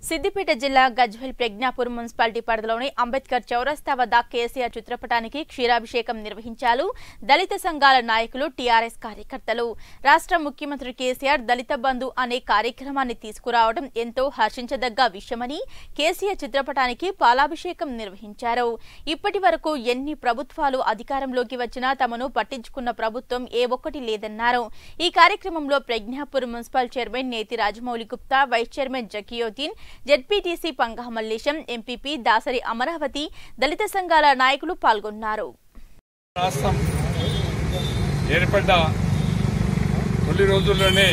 సిద్దిపేట జిల్లా గజ్వెల్ ప్రజ్ఞాపూర్ మున్సిపాలిటీ పరిధిలోని అంబేద్కర్ చౌరస్తా వద్ద కేసీఆర్ చిత్రపటానికి క్షీరాభిషేకం నిర్వహించారు దళిత సంఘాల నాయకులు టీఆర్ఎస్ కార్యకర్తలు రాష్ట్ర ముఖ్యమంత్రి కేసీఆర్ దళిత బంధు అనే కార్యక్రమాన్ని తీసుకురావడం ఎంతో హర్షించదగ్గ విషయమని కేసీఆర్ చిత్రపటానికి పాలాభిషేకం నిర్వహించారు ఇప్పటి వరకు ఎన్ని ప్రభుత్వాలు అధికారంలోకి వచ్చినా తమను పట్టించుకున్న ప్రభుత్వం ఏ ఒక్కటి లేదన్నారు ఈ కార్యక్రమంలో Pragnapur municipal chairman Neti Rajamouli Gupta vice chairman Zakiuddin ZPTC Panga Mallesham MPP Dasari Amaravathi దళిత సంఘాల నాయకులు పాల్గొన్నారు రాష్ట్రం ఏర్పడ్డ తొలి రోజుల్లోనే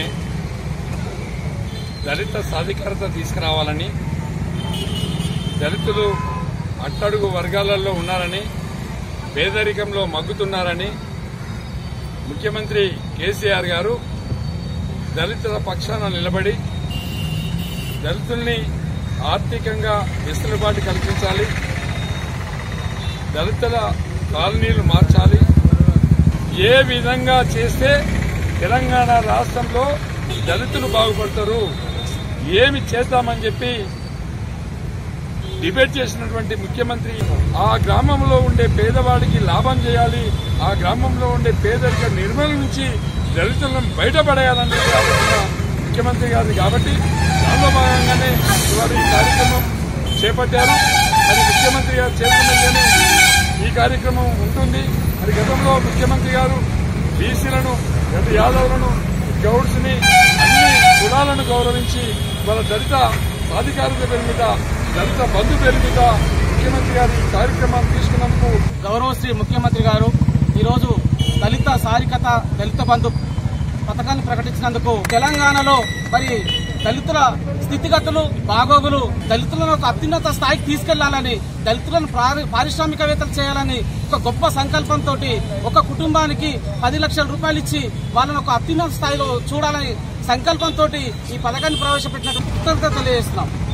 దళిత సాధికారత తీసుకురావాలని దళితులు అట్టడుగు వర్గాలలో ఉన్నారని పేదరికంలో మగ్గుతున్నారని ముఖ్యమంత్రి కేసీఆర్ గారు దళితుల పక్షాన నిలబడి దళితుల్ని ఆర్థికంగా వెసులుబాటు కల్పించాలి దళితుల కాలనీలు మార్చాలి ఏ విధంగా చేస్తే తెలంగాణ రాష్ట్రంలో దళితులు బాగుపడతారు ఏమి చేద్దామని చెప్పి డిబేట్ చేసినటువంటి ముఖ్యమంత్రి ఆ గ్రామంలో ఉండే పేదవాడికి లాభం చేయాలి ఆ గ్రామంలో ఉండే పేదరిక నిర్మూలన నుంచి దళితులను బయటపడేయాలని చెప్పి ఆలోచన ముఖ్యమంత్రి గారిది కాబట్టి దానిలో భాగంగానే ఇవాళ ఈ కార్యక్రమం చేపట్టారు అది ముఖ్యమంత్రి గారు చేతుల్లోనే ఈ కార్యక్రమం ఉంటుంది మరి గతంలో ముఖ్యమంత్రి గారు బీసీలను గత యాదవులను గౌడ్స్ ని అన్ని కులాలను గౌరవించి వాళ్ళ దళిత సాధికారుల పేరు మీద దళిత బంధు పేరు మీద ముఖ్యమంత్రి గారు ఈ కార్యక్రమాన్ని తీసుకున్నందుకు గౌరవశ్రీ ముఖ్యమంత్రి గారు ఈరోజు దళిత సారికత దళిత బంధు పథకాన్ని ప్రకటించినందుకు తెలంగాణలో మరి దళితుల స్థితిగతులు బాగోగులు దళితులను ఒక అత్యున్నత స్థాయికి తీసుకెళ్లాలని దళితులను పారి- పారిశ్రామికవేత్తలు చేయాలని ఒక గొప్ప సంకల్పంతో ఒక కుటుంబానికి పది లక్షల రూపాయలు ఇచ్చి వాళ్ళని ఒక అత్యున్నత స్థాయిలో చూడాలని సంకల్పంతో ఈ పథకాన్ని ప్రవేశపెట్టినట్టు కృతజ్ఞతలు తెలియజేస్తున్నాం